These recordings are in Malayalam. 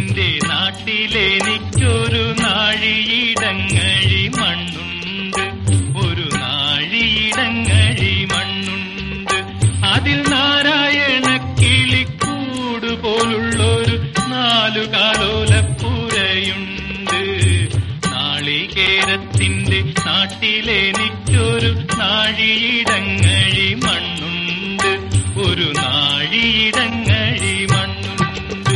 നാളികേരത്തിന്റെ നാട്ടിലെനിക്കൊരു നാഴിയിടങ്ങഴി മണ്ണുണ്ട് ഒരു നാഴിയിടങ്ങഴി മണ്ണുണ്ട് അതിൽ നാരായണ കിളിക്കൂട് പോലുള്ളൊരു നാലു കാലോലപ്പുരയുണ്ട് നാളികേരത്തിന്റെ നാട്ടിലെനിക്കൊരു നാഴിയിടങ്ങഴി മണ്ണുണ്ട് ഒരു നാഴിയിടങ്ങഴി മണ്ണുണ്ട്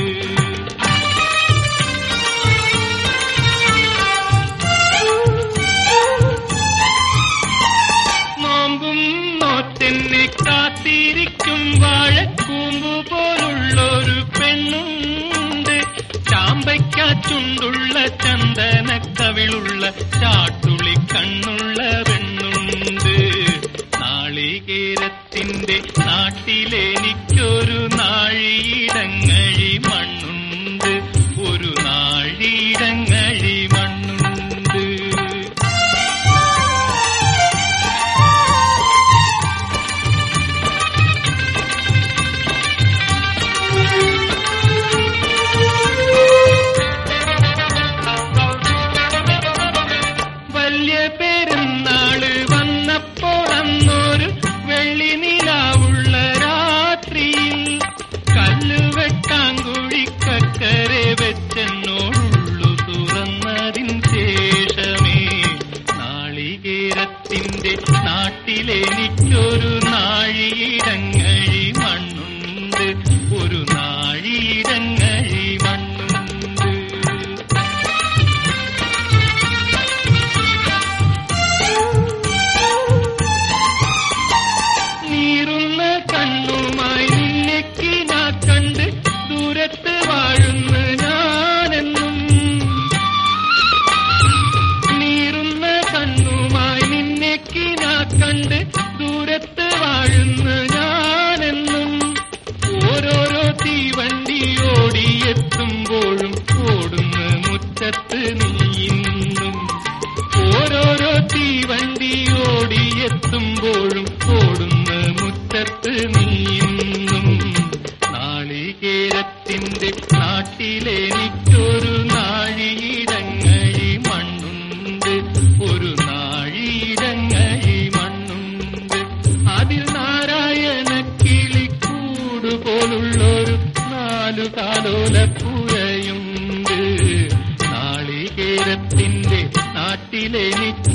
നോമ്പും നോറ്റെന്നെ കാത്തിരിക്കും വാഴക്കൂമ്പു പോലുള്ളൊരു പെണ്ണുണ്ട് ചാമ്പയ്ക്കാച്ചുണ്ടുള്ള ചന്ദന കവിളുള്ള ചാട്ടുളി കണ്ണുള്ള പെണ്ണുണ്ട് നാളികേരത്തിന്റെ നാട്ടിലെനിക്കൊരു നാഴിയിടങ്ങഴി മണ്ണുണ്ട് ഒരു നാഴിയിടങ്ങഴി മണ്ണുണ്ട് വലിയ പെരുന്നാള് വന്നപ്പോൾ അന്നൊരു വെള്ളി നിലാവുള്ള രാത്രിയിൽ കല്ലുവെട്ടാങ്കുഴിക്കക്കരെ വെച്ചെന്നോടുള്ളു തുറന്നതിൻ ശേഷമേ നാളികേരത്തിന്റെ നാട്ടിലെനിക്കൊരു നാഴിയിടങ്ങഴി മണ്ണുണ്ട് ഒരു നാഴിയിടങ്ങഴി മണ്ണുണ്ട് നീറുന്ന കണ്ണുമായി നിന്നെക്ക് ഞാൻ കണ്ട് ദൂരത്ത് വാഴുന്ന ഞാനെന്നും നീറുന്ന കണ്ണുമായി നിന്നെക്ക് ഞാൻ കണ്ട് ദൂരത്ത് വാഴുന്ന ഞാനെന്നും ഓരോരോ തീവണ്ടി ഓടിയെത്തുമ്പോഴും ഓടുന്ന മുറ്റത്ത് നീയിന്നും ഓരോരോ തീവണ്ടി ഓടിയെത്തുമ്പോഴും ഓടുന്ന മുറ്റത്ത് നീന്നും നാളികേരത്തിന്റെ നാട്ടിലെനിക്കൊരു നാഴിയിടങ്ങഴി മണ്ണുണ്ട് ഒരു നാഴിയിടങ്ങഴി മണ്ണുണ്ട് അതിൽ നാരായണ കിളിക്കൂട് പോലുള്ളൊരു നാലു കാലോലപ്പുരയുണ്ട് നാളികേരത്തിന്റെ നാട്ടിലെനിക്ക്